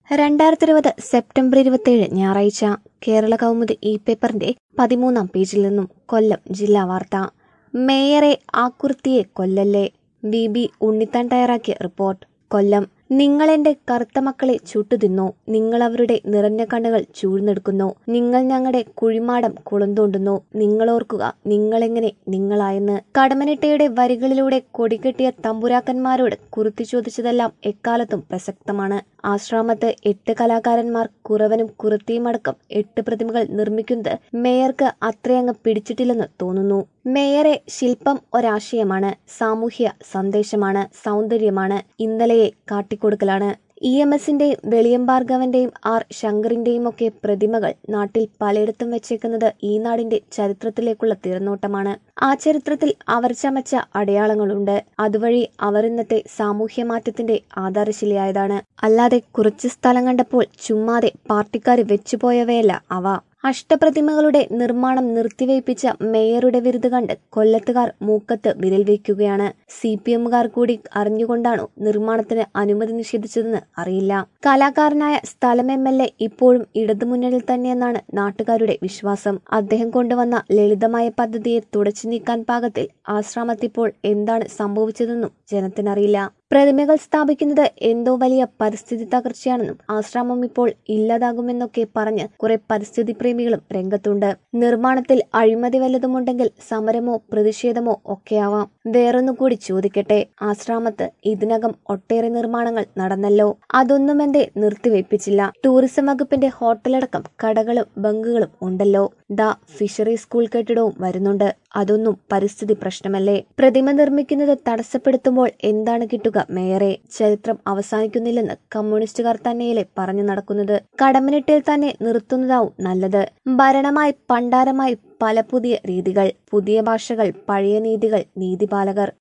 രണ്ടായിരത്തി ഇരുപത് സെപ്റ്റംബർ ഇരുപത്തിയേഴ് ഞായറാഴ്ച കേരള കൗമുദി ഇ പേപ്പറിന്റെ പതിമൂന്നാം പേജിൽ നിന്നും കൊല്ലം ജില്ലാ വാർത്ത മേയറെ ആക്കുർത്തിയെ കൊല്ലല്ലേ വി ബി ഉണ്ണിത്താൻ തയ്യാറാക്കിയ റിപ്പോർട്ട് കൊല്ലം നിങ്ങളെന്റെ കറുത്ത മക്കളെ ചുട്ടുതിന്നു നിങ്ങൾ അവരുടെ നിറഞ്ഞ കണ്ണുകൾ ചൂഴ്ന്നെടുക്കുന്നു നിങ്ങൾ ഞങ്ങളുടെ കുഴിമാടം കുളന്തോണ്ടുന്നു നിങ്ങളോർക്കുക നിങ്ങളെങ്ങനെ നിങ്ങളായെന്ന് കടമനിട്ടയുടെ വരികളിലൂടെ കൊടികെട്ടിയ തമ്പുരാക്കന്മാരോട് കുറുത്തി ചോദിച്ചതെല്ലാം എക്കാലത്തും പ്രസക്തമാണ് ആശ്രാമത്ത് എട്ട് കലാകാരന്മാർ കുറവനും കുറത്തിയുമടക്കം എട്ട് പ്രതിമകൾ നിർമ്മിക്കുന്നത് മേയർക്ക് അത്രയങ്ങ് പിടിച്ചിട്ടില്ലെന്ന് തോന്നുന്നു മേയറെ ശില്പം ഒരാശയമാണ് സാമൂഹ്യ സന്ദേശമാണ് സൗന്ദര്യമാണ് ഇന്നലെയെ കാട്ടിക്കൊടുക്കലാണ് ഇ എം എസിന്റെയും വെളിയമ്പാർഗവന്റെയും ആർ ശങ്കറിന്റെയും ഒക്കെ പ്രതിമകൾ നാട്ടിൽ പലയിടത്തും വെച്ചേക്കുന്നത് ഈ നാടിന്റെ ചരിത്രത്തിലേക്കുള്ള തിരനോട്ടമാണ് ആ ചരിത്രത്തിൽ അവർ ചമച്ച അടയാളങ്ങളുണ്ട് അതുവഴി അവർ ഇന്നത്തെ സാമൂഹ്യ മാറ്റത്തിന്റെ ആധാരശിലയായതാണ് അല്ലാതെ കുറച്ച് സ്ഥലം കണ്ടപ്പോൾ ചുമ്മാതെ പാർട്ടിക്കാർ വെച്ചുപോയവയല്ല അവ അഷ്ടപ്രതിമകളുടെ നിർമ്മാണം നിർത്തിവയ്പ്പിച്ച മേയറുടെ വിരുത് കണ്ട് കൊല്ലത്തുകാർ മൂക്കത്ത് വിരൽ വയ്ക്കുകയാണ് സി പി എമ്മുകാർ കൂടി അറിഞ്ഞുകൊണ്ടാണോ നിർമ്മാണത്തിന് അനുമതി നിഷേധിച്ചതെന്ന് അറിയില്ല കലാകാരനായ സ്ഥലം എം എൽ എ ഇപ്പോഴും ഇടതുമുന്നണിയിൽ തന്നെയെന്നാണ് നാട്ടുകാരുടെ വിശ്വാസം അദ്ദേഹം കൊണ്ടുവന്ന ലളിതമായ പദ്ധതിയെ തുടച്ചു നീക്കാൻ പാകത്തിൽ ആശ്രമത്തിപ്പോൾ എന്താണ് സംഭവിച്ചതെന്നും ജനത്തിനറിയില്ല പ്രതിമകൾ സ്ഥാപിക്കുന്നത് എന്തോ വലിയ പരിസ്ഥിതി തകർച്ചയാണെന്നും ആശ്രമം ഇപ്പോൾ ഇല്ലാതാകുമെന്നൊക്കെ പറഞ്ഞ് കുറെ പരിസ്ഥിതി പ്രേമികളും രംഗത്തുണ്ട് നിർമ്മാണത്തിൽ അഴിമതി വല്ലതുമുണ്ടെങ്കിൽ സമരമോ പ്രതിഷേധമോ ഒക്കെയാവാം വേറൊന്നു കൂടി ചോദിക്കട്ടെ ആശ്രാമത്ത് ഇതിനകം ഒട്ടേറെ നിർമ്മാണങ്ങൾ നടന്നല്ലോ അതൊന്നും എന്തേ നിർത്തിവെപ്പിച്ചില്ല ടൂറിസം വകുപ്പിന്റെ ഹോട്ടലടക്കം കടകളും ബങ്കുകളും ഉണ്ടല്ലോ ദ ഫിഷറി സ്കൂൾ കെട്ടിടവും വരുന്നുണ്ട് അതൊന്നും പരിസ്ഥിതി പ്രശ്നമല്ലേ പ്രതിമ നിർമ്മിക്കുന്നത് തടസ്സപ്പെടുത്തുമ്പോൾ എന്താണ് കിട്ടുക മേയറെ ചരിത്രം അവസാനിക്കുന്നില്ലെന്ന് കമ്മ്യൂണിസ്റ്റുകാർ തന്നെയല്ലേ പറഞ്ഞു നടക്കുന്നത് കടമനിട്ടിൽ തന്നെ നിർത്തുന്നതാവും നല്ലത് ഭരണമായി പണ്ടാരമായി പല പുതിയ രീതികൾ പുതിയ ഭാഷകൾ പഴയ നീതികൾ നീതിപാലകർ